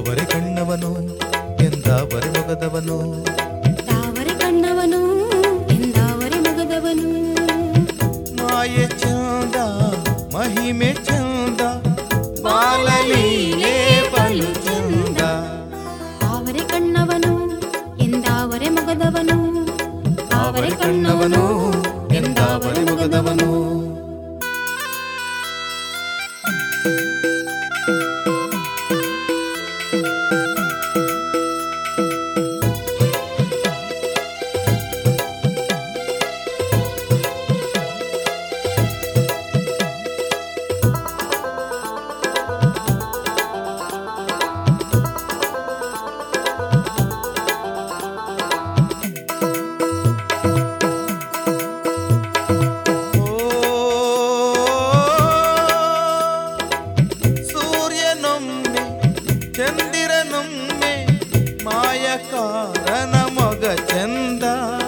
ತಾವರೆ ಕಣ್ಣವನು ಎಂದಾವರೆ ಮೊಗದವನು ತಾವರೆ ಕಣ್ಣವನು ಎಂದಾವರೆ ಮಗದವನು ಮಾಯೆ ಚಂದ ಮಹಿಮೆ ಚಂದ ಬಾಲಲೀಲೆ ಬಲು ಚಂದ ತಾವರೆ ಕಣ್ಣವನು ಎಂದಾವರೆ ಮಗದವನು ತಾವರೆ ಕಣ್ಣವನು ಎಂದಾವರೆ ಮೊಗದವನು ಸೂರ್ಯನೊಮ್ಮೆ ಚಂದಿರನೊಮ್ಮೆ ಮಾಯಕಾರನ ಮೊಗ ಚಂದ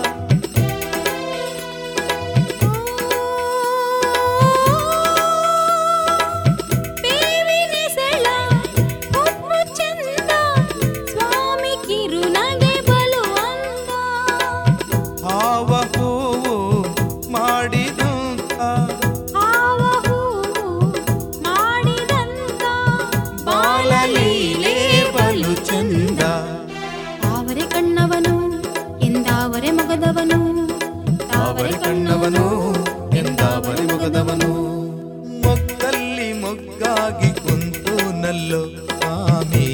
ಬೇವಿನೆಸಳ ಹುಬ್ಬು ಚಂದ ಸ್ವಾಮಿ ಕಿರುನಗೆ ಬಲು ಅಂದ ಹಾವ ಹೂವು ಮಾಡಿದಂತ ಆವ ಹೂವು ಮಾಡಿದಂತ ಬಾಲಲೀಲೆ ಬಲು ಚಂದ ತಾವರೆ ಕಣ್ಣವನು ಎಂದಾವರೆ ಮಗದವನು ತಾವರೆ ಕಣ್ಣವನು ಎಂದಾವರೆ ಮೊಗದವನು ಮೊಗ್ಗಲ್ಲಿ ಮೊಗ್ಗಾಗಿ ಕುಂತು ನಲ್ಲೋ ಸ್ವಾಮಿ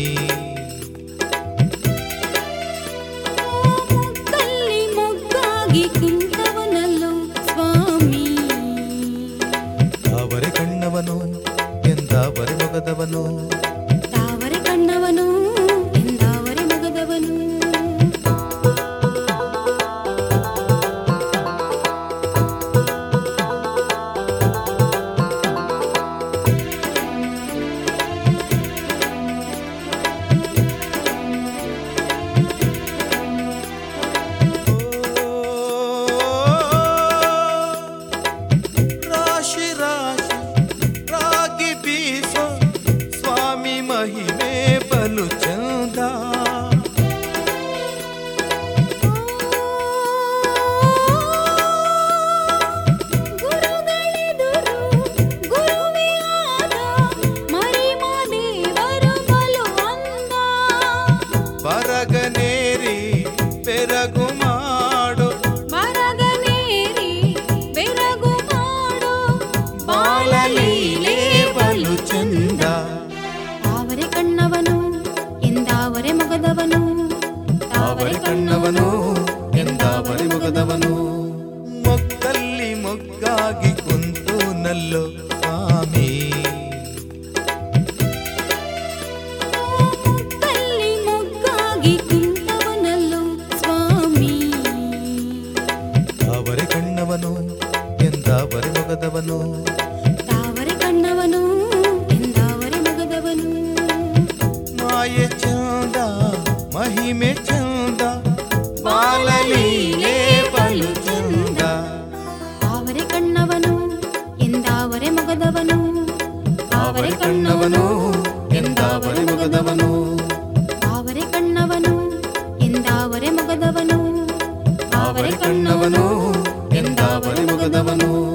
ಮುಗ್ಗಲ್ಲಿ ಮೊಗ್ಗಾಗಿ ಕುಂತವನಲ್ಲೋ ಸ್ವಾಮಿ ತಾವರೆ ಕಣ್ಣವನು ಎಂದಾವರೆ ಮೊಗದವನು ತಾವರೆ ಕಣ್ಣವನು ಎಂದಾವರೆ ಮಗದವನು ರಾಶಿ ರಾಶಿ ರಾಗಿ ಬೀಸೋ ಸ್ವಾಮಿ ಮಹಿಮೆ ಬಲು ಚಂದ ಗುರುಗಳೆದುರು ಗುರುವೇ ಆದ ಮರಿಮಾದೇವರು ಬಲು ಅಂದ ಬರಗನೇರಿ ಬೆರಗು ಮಾಡು ಮರಗನೇರಿ ಬೆರಗು ಮಾಡು ಬಾಲಲೀಲೆ ಬಲು ಚಂದ ತಾವರೆ ಕಣ್ಣವನು ಎಂದಾವರೆ ಮಗದವನು ತಾವರೆ ಕಣ್ಣವನು ಎಂದಾವರೆ ಮೊಗದವನು ಮೊಗ್ಗಲ್ಲಿ ಮೊಗ್ಗಾಗಿ ಕುಂತು ನಲ್ಲೋ ಸ್ವಾಮಿ ಮುಗ್ಗಲ್ಲಿ ಮೊಗ್ಗಾಗಿ ಕುಂತವನಲ್ಲೋ ಸ್ವಾಮಿ ತಾವರೆ ಕಣ್ಣವನು ಎಂದಾವರೆ ಮೊಗದವನು ತಾವರೆ ಕಣ್ಣವನು ಎಂದಾವರೆ ಮಗದವನು ಮಾಯೆ ಚಂದ ಮಹಿಮೆ ಚಂದ ಬಾಲಲೀಲೆ ಬಲು ಚಂದ ತಾವರೆ ಕಣ್ಣವನು ಎಂದಾವರೆ ಮಗದವನು ತಾವರೆ ಕಣ್ಣವನು ಎಂದಾವರೆ ಮೊಗದವನು ತಾವರೆ ಕಣ್ಣವನು ಎಂದಾವರೆ ಮಗದವನು ತಾವರೆ ಕಣ್ಣವನು ಎಂದಾವರೆ ಮೊಗದವನು